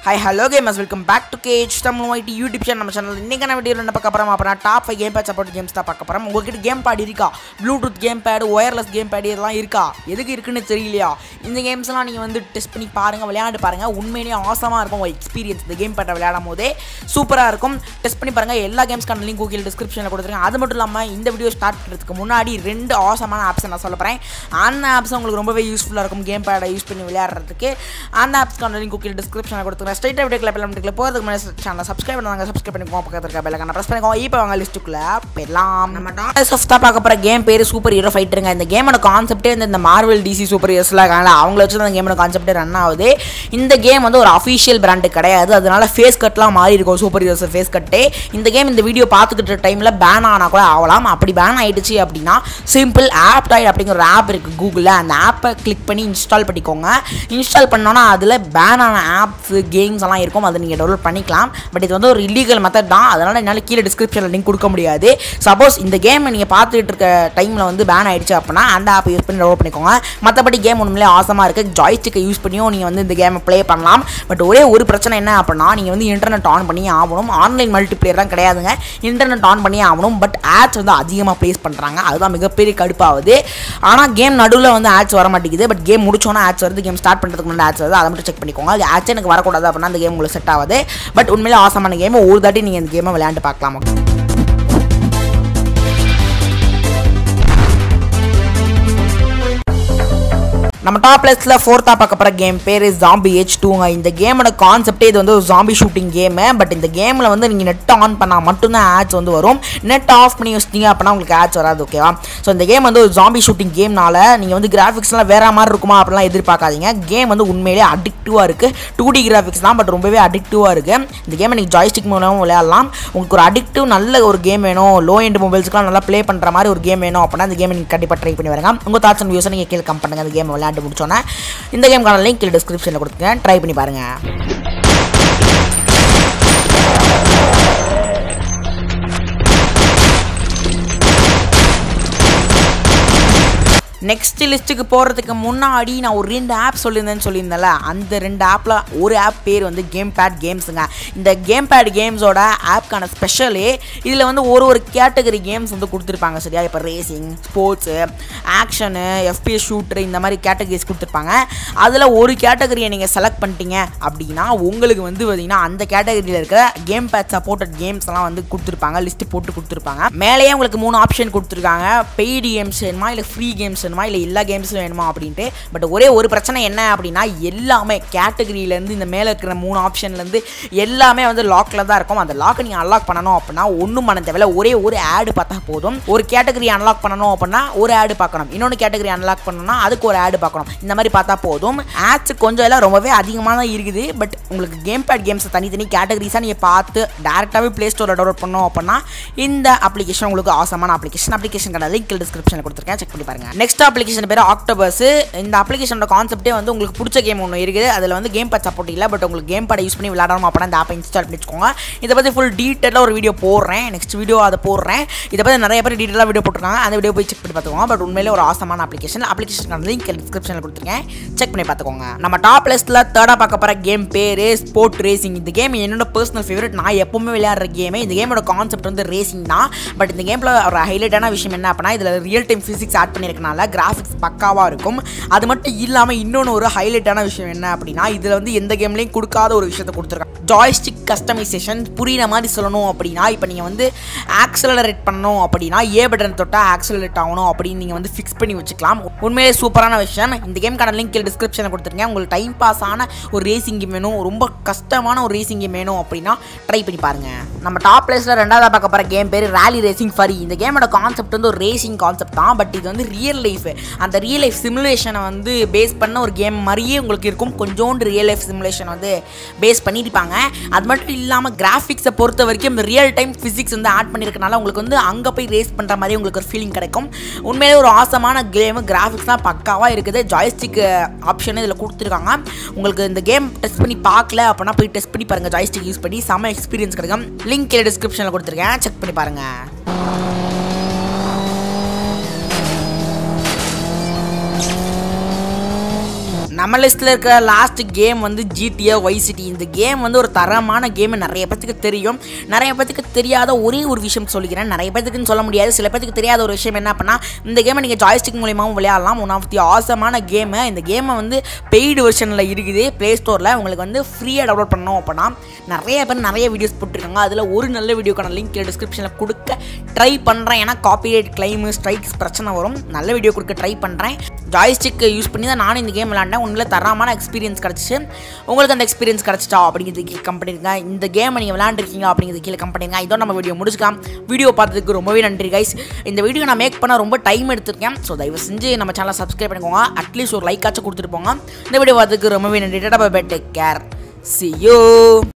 hi hello gamers welcome back to cage Tamil white YouTube channel நம்ம channel இன்றைக்கான video என்ன பார்க்க போகிறோம் அப்புறம் top five game pad support games தான் பார்க்க போகிறோம் உங்ககிட்ட கேம் பேட் இருக்கா Bluetooth game pad wireless game pad இதெல்லாம் இருக்கா எதுக்கு இருக்குன்னு தெரியலையா இந்த கேம்ஸ்லாம் நீங்கள் வந்து டெஸ்ட் பண்ணி பாருங்கள் விளையாண்டு பாருங்கள் உண்மையிலேயே ஆசமாக இருக்கும் ஒரு எக்ஸ்பீரியன்ஸ் இந்த கேம் பேட்டை விளையாடும் போதே சூப்பராக இருக்கும் டெஸ்ட் பண்ணி பாருங்கள் எல்லா கேம்ஸ்க்கான லிங்க் கூகிள் டிஸ்கிரிப்ஷனில் கொடுத்துருக்கேன் அது மட்டும் இல்லாமல் இந்த வீடியோ ஸ்டார்ட் பண்ணுறதுக்கு முன்னாடி ரெண்டு ஆசமான ஆப்ஸை நான் சொல்ல போகிறேன் அந்த ஆப்ஸ் உங்களுக்கு ரொம்பவே யூஸ்ஃபுல்லாக இருக்கும் கேம் பேடை யூஸ் பண்ணி விளையாடுறதுக்கு அந்த ஆப்ஸ்க்கான லிங்க் கூகிள் டிஸ்கிரிப்ஷனில் கொடுத்துருக்கேன் ஸ்ட்ரைட்டாக வீடியோ கிளப்பில் வீட்டுக்குள்ள போகிறதுக்கு முன்னாடி சேனலை சப்ஸ்கிரைப் பண்ணுவாங்க சப்ஸ்கிரைப் பண்ணிக்கோ பக்கத்தில் இருக்க பெல்லைக்கான ப்ரெஸ் பண்ணிக்கோ இப்போ அவங்க லிஸ்ட்டுக்குள்ளே போயிடலாம் நம்ம டாக்டர் சஃப்தா பார்க்க போகிற கேம் பேர் சூப்பர் ஹீரோ ஃபைட்டருங்க இந்த கேமோட கான்செப்டே வந்து இந்த மார்வல் டிசி சூப்பர் ஹீரோஸ்லாம் இருக்காங்களா அவங்கள வச்சு தான் இந்த கேமோட கான்செப்டே ரன் ஆகுது இந்த கேம் வந்து ஒரு அஃபிஷியல் பிராண்டு கிடையாது அதனால ஃபேஸ் கட்லாம் மாறி இருக்கும் சூப்பர் ஹீரோஸ் ஃபேஸ் கட்டே இந்த கேம் இந்த வீடியோ பார்த்துக்கிட்ட டைமில் பேன் ஆனால் கூட ஆகலாம் அப்படி பேன் ஆயிடுச்சு அப்படின்னா சிம்பிள் ஆப் டாய்ட் அப்படிங்கிற ஒரு ஆப் இருக்குது கூகுளில் அந்த ஆப்பை கிளிக் பண்ணி இன்ஸ்டால் பண்ணிக்கோங்க இன்ஸ்டால் பண்ணோன்னா அதில் பேன் ஆன ஆப்ஸ் கேம்ஸ் எல்லாம் இருக்கும் அதை நீங்கள் டவுன்லோட் பண்ணிக்கலாம் பட் இது வந்து ஒரு இல்லீகல் மெத்தட் தான் அதனால் என்னால் கீழே டிஸ்கிரிப்ஷனில் லிங்க் கொடுக்க முடியாது சப்போஸ் இந்த கேம் நீங்கள் பார்த்துக்கிட்டு இருக்க டைமில் வந்து பேன் ஆயிடுச்சு அப்படின்னா அந்த ஆப்பை யூஸ் பண்ணி டவுன்லோட் பண்ணிக்கோங்க மற்றபடி கேம் உண்மையிலே ஆசமாக இருக்குது ஜாய்ஸ்டிக்கை யூஸ் பண்ணியும் நீங்கள் வந்து இந்த கேமை ப்ளே பண்ணலாம் பட் ஒரே ஒரு பிரச்சனை என்ன அப்படின்னா நீங்கள் வந்து இன்டர்நெட் ஆன் பண்ணி ஆகணும் ஆன்லைன் மல்டிப்ளேயர் தான் கிடையாதுங்க இன்டர்நெட் ஆன் பண்ணி ஆகணும் பட் ஆட்ஸ் வந்து அதிகமாக ப்ளேஸ் பண்ணுறாங்க அதுதான் மிகப்பெரிய கடுப்பாகுது ஆனால் கேம் நடுவில் வந்து ஆட்ஸ் வர மாட்டேங்குது பட் கேம் முடிச்சோன்னா ஆட்ஸ் வருது கேம் ஸ்டார்ட் பண்ணுறதுக்கு முன்னாடி ஆட்ஸ் வருது அதை மட்டும் செக் பண்ணிக்கோங்க அது ஆட்ஸ் எனக்கு வரக்கூடாது அப்படின்னா அந்த கேம் உங்களுக்கு செட் ஆகுது பட் உண்மையிலே ஆசமான கேம் ஒரு தாட்டி நீங்கள் இந்த கேமை விளையாண்டு பார்க்கலாம் நம்ம டாப் லிஸ்ட்டில் ஃபோர்த்தாக பார்க்க போகிற கேம் பேர் ஜாம்பி ஹெச் டூங்க இந்த கேமோட கான்செப்டே இது வந்து ஒரு ஜாம்பி ஷூட்டிங் கேமு பட் இந்த கேமில் வந்து நீங்கள் நெட் ஆன் பண்ணால் மட்டும்தான் ஆட்ஸ் வந்து வரும் நெட் ஆஃப் பண்ணி வச்சிட்டிங்க அப்படின்னா உங்களுக்கு ஆட்ஸ் வராது ஓகேவா ஸோ இந்த கேம் வந்து ஒரு ஜாம்பி ஷூட்டிங் கேம்னால நீங்கள் வந்து கிராஃபிக்ஸ்லாம் வேற மாதிரி இருக்குமா அப்படிலாம் எதிர்பார்க்காதீங்க கேம் வந்து உண்மையிலே அடிக்டிவாக இருக்குது டூ டி கிராஃபிக்ஸ் தான் பட் ரொம்பவே அடிக்டிவாக இருக்குது இந்த கேமை நீங்கள் ஜாய்ஸ்டிக் மூலமும் விளையாடலாம் உங்களுக்கு ஒரு அடிக்டிவ் நல்ல ஒரு கேம் வேணும் லோ எண்ட் மொபைல்ஸ்க்குலாம் நல்லா ப்ளே பண்ணுற மாதிரி ஒரு கேம் வேணும் அப்படின்னா இந்த கேமை நீங்கள் கண்டிப்பாக ட்ரை பண்ணி வரங்க உங்கள் தாட்ஸ் அண்ட் வியூஸை நீங்கள் கீழே கம் பண்ணுங்கள் இந்த கேம் விளையாண்டு முடிச்சோன்னே இந்த கேம்க்கான லிங்க் கீழே டிஸ்கிரிப்ஷனில் கொடுத்துருக்கேன் ட்ரை பண்ணி பாருங்கள் நெக்ஸ்ட் லிஸ்ட்டுக்கு போகிறதுக்கு முன்னாடி நான் ஒரு ரெண்டு ஆப் சொல்லியிருந்தேன்னு சொல்லியிருந்தேன்ல அந்த ரெண்டு ஆப்பில் ஒரு ஆப் பேர் வந்து கேம் பேட் கேம்ஸுங்க இந்த கேம் பேட் கேம்ஸோட ஆப்க்கான ஸ்பெஷலே இதில் வந்து ஒரு ஒரு கேட்டகரி கேம்ஸ் வந்து கொடுத்துருப்பாங்க சரியா இப்போ racing sports action FPS shooter இந்த மாதிரி கேட்டகரிஸ் கொடுத்துருப்பாங்க அதில் ஒரு கேட்டகரியை நீங்கள் செலக்ட் பண்ணிட்டீங்க அப்படின்னா உங்களுக்கு வந்து பார்த்தீங்கன்னா அந்த கேட்டகரியில் இருக்கிற கேம் பேட் சப்போர்ட்டட் கேம்ஸ் எல்லாம் வந்து கொடுத்துருப்பாங்க லிஸ்ட்டு போட்டு கொடுத்துருப்பாங்க மேலேயே உங்களுக்கு மூணு ஆப்ஷன் கொடுத்துருக்காங்க பெய்டு கேம்ஸ் வேணுமா இல்லை ஃப்ரீ கேம்ஸ் வேணுமா இல்லை எல்லா கேம்ஸும் வேணுமா அப்படின்ட்டு பட் ஒரே ஒரு பிரச்சனை என்ன அப்படின்னா எல்லாமே கேட்டகரியிலேருந்து இந்த மேலே இருக்கிற மூணு ஆப்ஷன்லேருந்து எல்லாமே வந்து லாக்கில் தான் இருக்கும் அந்த லாக்கை நீங்கள் அன்லாக் பண்ணணும் அப்படின்னா ஒன்றும் பண்ண தேவையில்ல ஒரே ஒரு ஆடு பார்த்தா போதும் ஒரு கேட்டகரி அன்லாக் பண்ணணும் அப்படின்னா ஒரு ஆடு பார்க்கணும் இன்னொன்று கேட்டகரி அன்லாக் பண்ணணும்னா அதுக்கு ஒரு ஆடு பார்க்கணும் இந்த மாதிரி பார்த்தா போதும் ஆட்ஸ் கொஞ்சம் எல்லாம் ரொம்பவே அதிகமாக தான் இருக்குது பட் உங்களுக்கு கேம் பேட் கேம்ஸ் தனித்தனி கேட்டகரிஸாக நீங்கள் பார்த்து டேரெக்டாகவே ப்ளே ஸ்டோரில் டவுன்லோட் பண்ணோம் அப்படின்னா இந்த அப்ளிகேஷன் உங்களுக்கு ஆசமான அப்ளிகேஷன் அப்ளிகேஷன் லிங்க் டிஸ்கிரிப்ஷனில் கொடுத்துருக்கேன் செக் பண்ணி பாருங்க நெக்ஸ்ட் அப்ளிகேஷன் பேர் ஆக்டோபஸ் இந்த அப்ளிகேஷனோட கான்செப்டே வந்து உங்களுக்கு பிடிச்ச கேம் ஒன்று இருக்குது அதில் வந்து கேம் பேட் சப்போர்ட் இல்லை பட் உங்களுக்கு கேம் பேடை யூஸ் பண்ணி விளையாடணும் அப்படின்னா இந்த ஆப்பை இன்ஸ்டால் பண்ணி வச்சுக்கோங்க இதை பற்றி ஃபுல் டீட்டெயிலாக ஒரு வீடியோ போடுறேன் நெக்ஸ்ட் வீடியோ அதை போடுறேன் இதை பற்றி நிறைய பேர் டீட்டெயிலாக வீடியோ போட்டிருக்காங்க அந்த வீடியோ போய் செக் பண்ணி பார்த்துக்கோங்க பட் உண்மையிலே ஒரு ஆசமான அப்ளிகேஷன் அப்ளிகேஷன் லிங்க் டிஸ்கிரிப்ஷனில் கொடுத்துருக்கேன் செக் பண்ணி பார்த்துக்கோங்க நம்ம டாப் லிஸ்ட்டில் தேர்டாக பார்க்க போகிற கேம் பேர் ஸ்போர்ட் ரேசிங் இந்த கேம் என்னோட பர்சனல் ஃபேவரட் நான் எப்பவுமே விளையாடுற கேமே இந்த கேமோட கான்செப்ட் வந்து ரேசிங் தான் பட் இந்த கேமில் ஒரு ஹைலைட்டான விஷயம் என்ன அப்படின்னா இதில் ரியல் டைம் ஃபிசிக்ஸ் ஆட் பண்ணியிருக்கனால கிராஃபிக்ஸ் பக்காவாக இருக்கும் அது மட்டும் இல்லாமல் இன்னொன்று ஒரு ஹைலைட்டான விஷயம் என்ன அப்படின்னா இதில் வந்து எந்த கேம்லேயும் கொடுக்காத ஒரு விஷயத்தை கொடுத்துருக்காங்க ஜாய்ஸ்டிக் கஸ்டமைசேஷன் புரியுற மாதிரி சொல்லணும் அப்படின்னா இப்போ நீங்கள் வந்து ஆக்சலரேட் பண்ணணும் அப்படின்னா ஏ பட்டன் தொட்டால் ஆக்சலரேட் ஆகணும் அப்படின்னு நீங்கள் வந்து ஃபிக்ஸ் பண்ணி வச்சுக்கலாம் உண்மையிலே சூப்பரான விஷயம் இந்த கேம்க்கான லிங்க் டிஸ்கிரிப்ஷனில் கொடுத்துருக்கேன் உங்களுக்கு டைம் பாஸ் ஆன ஒரு ரேசிங் கேம் வேணும் ரொம்ப கஷ்டமான ஒரு ரேசிங் கேம் வேணும் அப்படின்னா ட்ரை பண்ணி பாருங்கள் நம்ம டாப் பிளேஸில் ரெண்டாவது பார்க்க போகிற கேம் பேர் ரேலி ரேசிங் ஃபரி இந்த கேமோட கான்செப்ட் வந்து ஒரு ரேசிங் கான்செப்ட் தான் பட் இது வந்து ரியல் லைஃப் அந்த ரியல் லைஃப் சிமுலேஷனை வந்து பேஸ் பண்ண ஒரு கேம் மாதிரியே உங்களுக்கு இருக்கும் கொஞ்சோண்டு ரியல் லைஃப் சிமுலேஷன் வந்து பேஸ் பண்ணியிருப்பாங்க அது மட்டும் இல்லாமல் கிராஃபிக்ஸை பொறுத்த வரைக்கும் ரியல் டைம் ஃபிசிக்ஸ் வந்து ஆட் பண்ணியிருக்கனால உங்களுக்கு வந்து அங்கே போய் ரேஸ் பண்ணுற மாதிரி உங்களுக்கு ஒரு ஃபீலிங் கிடைக்கும் உண்மையிலே ஒரு ஆசமான கேமு கிராஃபிக்ஸ்லாம் பக்காவாக இருக்குது ஜாய்ஸ்டிக் ஆப்ஷன் இதில் கொடுத்துருக்காங்க உங்களுக்கு இந்த கேம் டெஸ்ட் பண்ணி பார்க்கல அப்படின்னா போய் டெஸ்ட் பண்ணி பாருங்கள் ஜாய்ஸ்டிக் யூஸ் பண்ணி செம்ம எக்ஸ்பீரியன்ஸ் கிடைக்கும் லிங்க் கீழே டிஸ்கிரிப்ஷனில் கொடுத்துருக்கேன் செக் பண்ணி பாருங்கள் நம்ம லிஸ்ட்டில் இருக்கிற லாஸ்ட் கேம் வந்து ஜிடிஏ ஒய் சிட்டி இந்த கேம் வந்து ஒரு தரமான கேம் நிறைய பேத்துக்கு தெரியும் நிறைய பேத்துக்கு தெரியாத ஒரே ஒரு விஷயம் சொல்லிக்கிறேன் நிறைய பேத்துக்குன்னு சொல்ல முடியாது சில பேத்துக்கு தெரியாத ஒரு விஷயம் என்ன பண்ணால் இந்த கேமை நீங்கள் ஜாய்ஸ்டிக் மூலியமாகவும் விளையாடலாம் ஒன் ஆஃப் தி ஆசமான கேமு இந்த கேமை வந்து பெய்டு வெர்ஷனில் இருக்குது ப்ளே ஸ்டோரில் உங்களுக்கு வந்து ஃப்ரீயாக டவுன்லோட் பண்ணோம் அப்படின்னா நிறைய பேர் நிறைய வீடியோஸ் போட்டிருக்காங்க அதில் ஒரு நல்ல வீடியோக்கான லிங்க் டிஸ்கிரிப்ஷனில் கொடுக்க ட்ரை பண்ணுறேன் ஏன்னா காப்பிரைட் கிளைமு ஸ்ட்ரைக்ஸ் பிரச்சனை வரும் நல்ல வீடியோ கொடுக்க ட்ரை பண்ணுறேன் ஜாய்ஸ்டிக் யூஸ் பண்ணி தான் நானும் இந்த கேம் விளாண்டேன் உண்மையில தரமான எக்ஸ்பீரியன்ஸ் கிடச்சிச்சு உங்களுக்கு அந்த எக்ஸ்பீரியன்ஸ் கிடச்சிட்டா அப்படிங்கிறது கீழே கம்பெனிங்க இந்த கேமை நீங்கள் விளாண்டுருக்கீங்க அப்படிங்கிறது கீழே கம்பெனிங்க இதோ நம்ம வீடியோ முடிச்சுக்கலாம் வீடியோ பார்த்ததுக்கு ரொம்பவே நன்றி கைஸ் இந்த வீடியோ நான் மேக் பண்ண ரொம்ப டைம் எடுத்திருக்கேன் ஸோ தயவு செஞ்சு நம்ம சேனலை சப்ஸ்கிரைப் பண்ணிக்கோங்க அட்லீஸ்ட் ஒரு லைக் ஆச்சும் கொடுத்துட்டு போங்க இந்த வீடியோ பார்த்ததுக்கு ரொம்பவே நன்றி tata bye take care see you